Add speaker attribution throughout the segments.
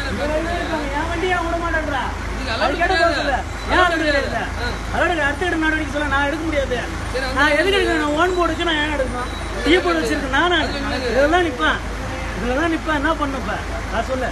Speaker 1: என் வண்டியை விட மாட்டேன்றா
Speaker 2: நீங்க
Speaker 1: அது
Speaker 2: அலோடு
Speaker 1: கேட்ட
Speaker 2: கிடையாது.
Speaker 1: போறது இல்ல. ஏன் அலோடு கிடையாது? அதோட அடுத்த கட்ட நடவடிக்கை சொல்ல நான் எடுக்க முடியாது நான் எதுக்கு எடுக்கணும் நான் ஓன் போர்டுக்கு நான் ஏன் எடுக்கணும் டீ போர்டு வச்சிருக்கேன் நானா இதுல தான் நிப்பேன் இதுல தான் நிப்பேன் என்ன பண்ண இப்ப நான் சொல்லு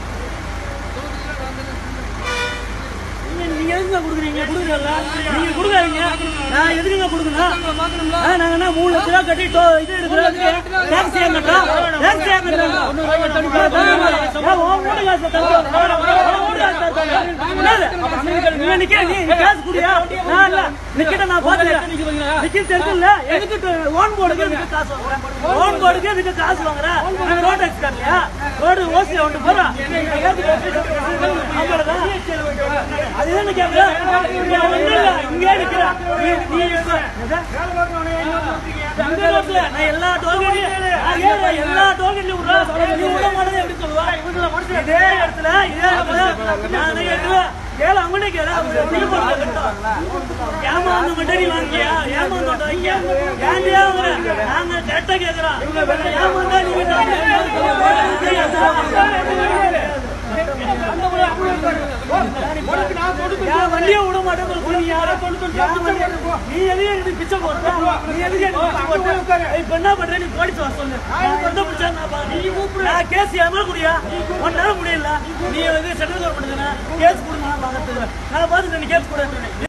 Speaker 1: நீங்க நீங்க எதுக்குங்க கொடுக்குறீங்க கொடுக்குறீங்களா நீங்க கொடுக்காதீங்க நான் எதுக்குங்க கொடுக்கணும்
Speaker 2: பார்க்கணும்ல
Speaker 1: ஆ, நாங்க என்ன மூணு லட்ச ரூபா கட்டி டோ- இது எடுக்கிறதுக்கு டாக்ஸி ஏன் கட்டுறோம்? டாக்ஸி ஏன் கட்டுறோம்? ஏன் உன் வீட்டு காசை தரணும்? உன் வீட்டு காசை தரணும். என்னது? நீ நிக்க, நீ நீ காசு குடியா? நான் இல்ல. நிக்கிட்ட நான் பாத்துக்கிறேன். நிக்கிட்டு இருக்குல்ல, எதுக்கு டு- ஓன் போர்டுக்கு எதுக்கு காசு வாங்குற? ஓன் போர்டுக்கு எதுக்கு காசு வாங்குற? நாங்க ரோட் டேக்ஸ் கட்டலையா? ரோடு ஓசி ஒன்று போறோம். ஆமாடா. அதுதான் கேட்கிறேன் இங்க ஒண்ணும் இல்ல இங்கே நிக்கிறேன் நீ நீ இப்ப இந்த ரோட்ல நான் எல்லா டோல்கேட்லயும் நான் ஏன் எல்லா டோல்கேட்லயும் விடுறேன் நீ விட மாட்டேன் எப்படி சொல்லுவா இதே இடத்துல இதே இடத்துல நான் கேட்கிறேன் கேளு அவங்களே கேளு அவங்க நீங்க போட்டு கட்டோம் ஏமாந்து மட்டும் நீ வாங்கியா ஏமாந்து மட்டும் வாங்கியா ஏன்டியா வாங்குற நாங்க கரெக்டா கேக்குறோம் ஏமாந்தா நீங்க என் வண்டியை விட மாட்டேன் சொல்லி நீ யாரோ கொண்டு வந்து நீ எதுக்கு எனக்கு பிச்சை போடுற நீ எதுக்கு எனக்கு பிச்சை போடுற இப்ப என்ன பண்ற நீ போலீஸ் வர சொல்லு நான் எந்த பிச்சை நான் பாக்குறேன் நான் கேஸ் ஏமா குடியா ஒன்னால முடியல நீ வந்து சென்ட்ரல் கவர்மெண்ட் கேஸ் கொடுங்க நான் பாக்கிறதுக்கு நான் பாத்துட்டு நீ கேஸ் கூட